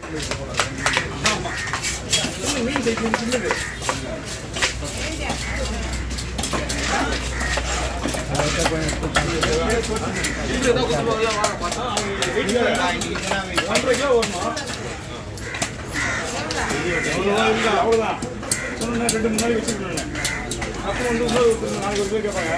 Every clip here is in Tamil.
மீன் சைஸ் சின்னது ஒன்றரை கிலோ வருமா அவ்வளோதான் சொன்னா ரெண்டு மூணு நாளைக்கு வச்சுருக்கேன் அப்போ வந்து இன்னொரு ஒரு நாளைக்கு ஒரு பேர் கேட்பாங்க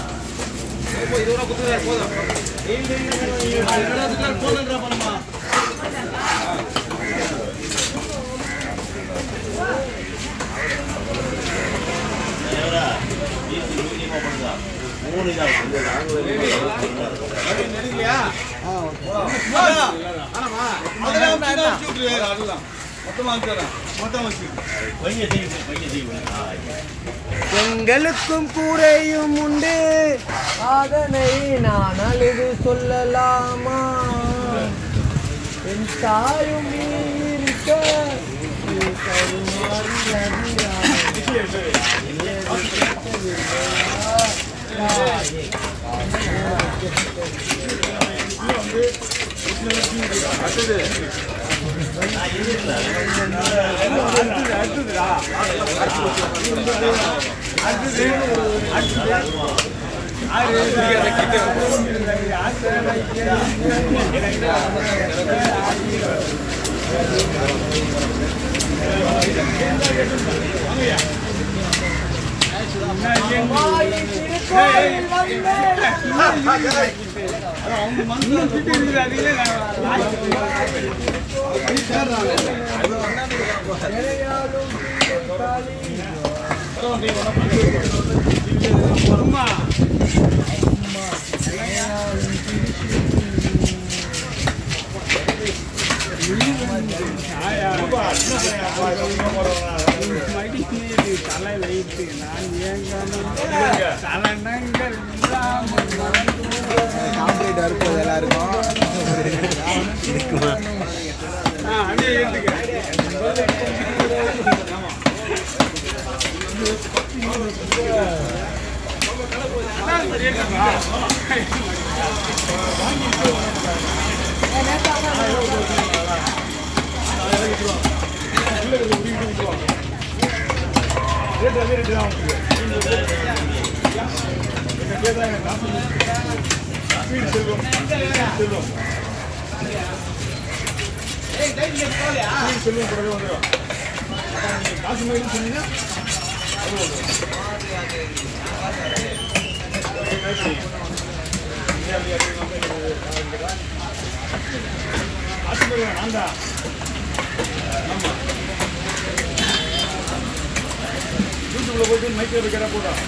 எங்களுக்கும் கூரையும் உண்டு அதனை நான் அழுது சொல்லலாமா என் தாயும் நீ இருக்க நீ கருமாறி அதிராய். திருக்கோயில் வந்தேன். இறையாலும் காளி. தலை வைத்து நான் ஏங்காமல் சலனங்கள் இல்லாமல் காம்பீட் இருப்பது எல்லாருக்கும் ஆ, அப்படியே ஏத்துக்க. அதான் சரி, ஏத்துக்கா. ரேட் அதே ரேட்டு தான் உங்களுக்கு கேட்டா எனக்கு காசு ஸ்பீட் செல்வம் செல்வம் ஸ்பீட் செல்வம் கூடவே வந்துடும் நீங்கள் காசு மாதிரி சொன்னீங்கன்னா அது வந்துடும் காசு மாதிரி நான் தான் யூடியூப்ல போயிட்டு மைக்கில் போய் கேட்டால் போதும்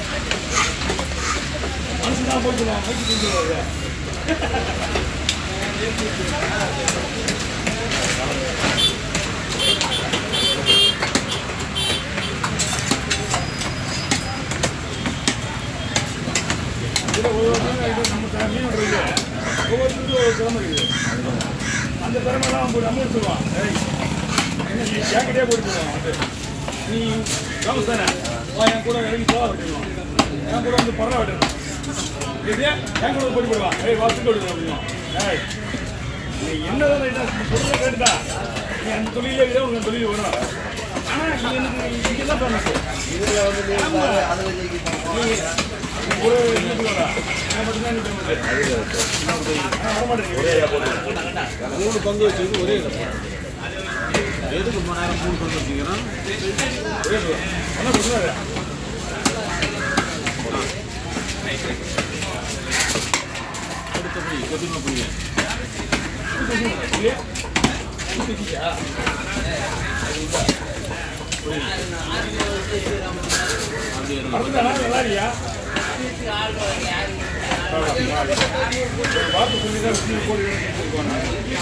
மனசு தான் போய் சொல்லுவான் மைக்கு தூக்கி இதில் ஒவ்வொருத்தரும் இது நம்ம த- மீன் விடுறது ஒவ்வொருத்தருக்கும் ஒவ்வொரு திறமை இருக்குது அந்த திறமைலாம் போய் நம்ம சொல்லுவான் ஏய் என்ன நீ ஜாக்கெட்டே போட்டு போவான் வந்து நீ காமஸ் தானே வா என் கூட இறங்கி போவா விட்டுருவான் என் கூட வந்து பரவ விட்டுருவான் இது என் கூட போட்டு போடுவான் ஏய் வாசிட்டு விடுவான் அப்படின்னா ஏய் நீ என்னதான் என்ன சொல்ல கேட்டுதா நீ அந்த தொழிலே இதே உனக்கு அந்த தொழில் வரும் ஆனால் நீ எனக்கு இங்கே தான் ஃபேமஸ் இதுல வந்து நீ பாரு, அதுல நீங்க பாரு. ஒரு என்ன சொல்லுவா நான் மட்டும்தான் என்ன ஃபேமஸ் வரமாட்டேன் மூணு பங்கு வச்சது ஒரே இடம் எதுக்கு ரொம்ப நேரம் மூணு பங்கு வச்சீங்கன்னா என்ன சொல்லுவாரு அடுத்தபடி கொத்துமா புரியுங்க இல்லையா அடுத்த நாள் நல்லா இல்லையா பார்த்து சொல்லி தான் விட்டு கோடி கொடுத்துருக்கோம்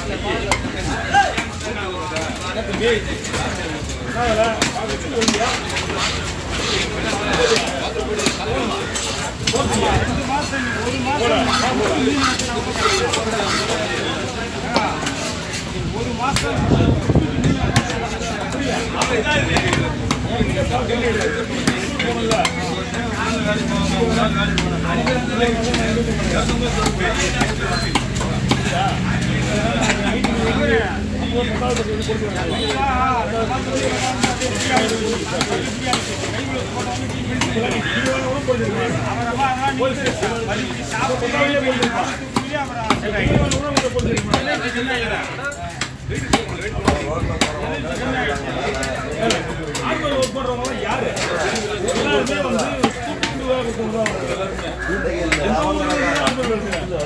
ஒரு மாசம் ஒரு பத்தாவது பக்கம் இது கொடுத்துருக்காங்க. இது வேணா கூட போட்டுருக்காங்க. பத்தாவதுலயே போட்டுருக்காங்க. இது வேணா கூட உங்களை போட்டுருக்காங்க. ஆர்வல் ஒர்க் பண்றவங்க யாரு எல்லாருமே வந்து ஸ்டூடெண்ட் வேலை கொடுக்குறவங்க எல்லாருமே எந்த ஊர்ல இருந்து ஆர்வல் வருது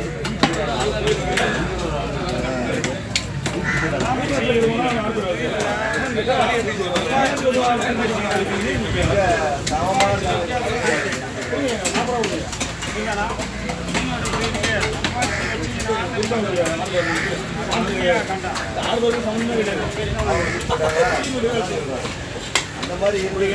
அந்த மாதிரி இருக்கு.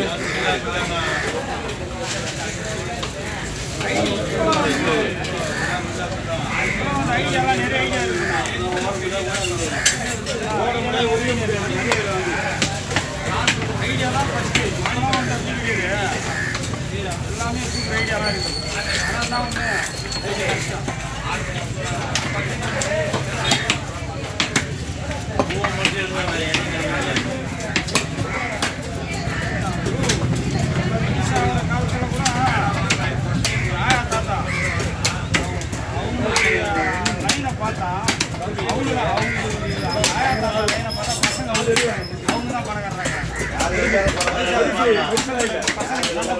யாரு இருக்காது பரவாயில்ல.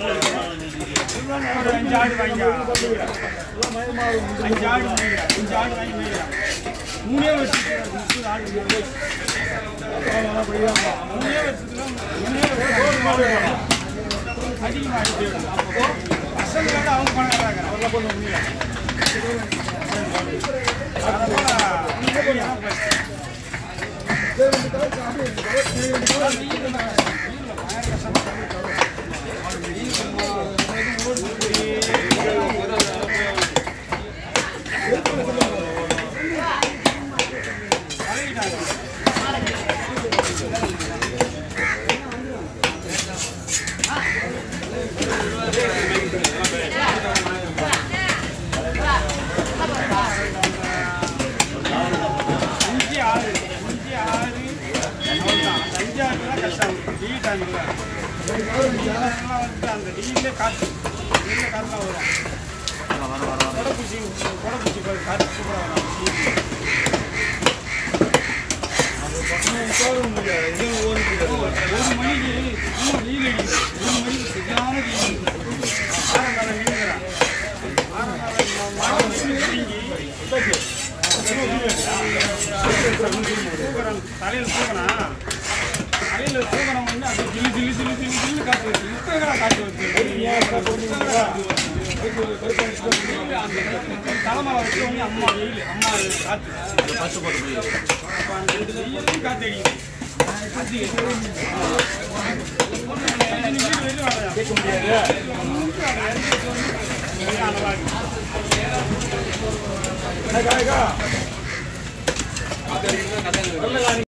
மூணே வருஷத்துக்கு ஆடு அதிகமாகிட்டு அப்போ பசங்களோட அவங்க பணக்காரங்க அவர்லாம் பண்ண முடியல அஞ்சு ஆறு அஞ்சு ஆறு அவ்வளோதான் அந்த அஞ்சு ஆறு தான் கஷ்டம் டீ டைமில் வந்து அந்த டீலே காற்று டீலே காற்று தான் வரும் கொடைப்பூச்சி கொடைப்பூச்சி போய் காற்று சூப்பராக வரும் ஒரு மணிக்கு சும்மா வெயில் அடிக்குது ஒரு மணிக்கு சரியான வெயில் ஆரங்காலம் நீங்கிறான் ஆரங்காலம் மழை நீங்கி தூக்குறேன் தலையில் தூக்கணும் தலையில் தூக்கணும் வந்து அது ஜில்லு ஜில்லு ஜில்லு ஜில்லு ஜில்லு காற்று வருது இப்போ எங்கடா காற்று வருது அந்த தலைமலை வச்சு வந்து அம்மா வெயில் அம்மா காற்று ஃபர்ஸ்ட் போட்டு போய் அப்போ அந்த வெயிலையும் காற்று அடிக்குது அது அஞ்சு நிமிஷம் வெளியே வரையா கேட்க முடியாது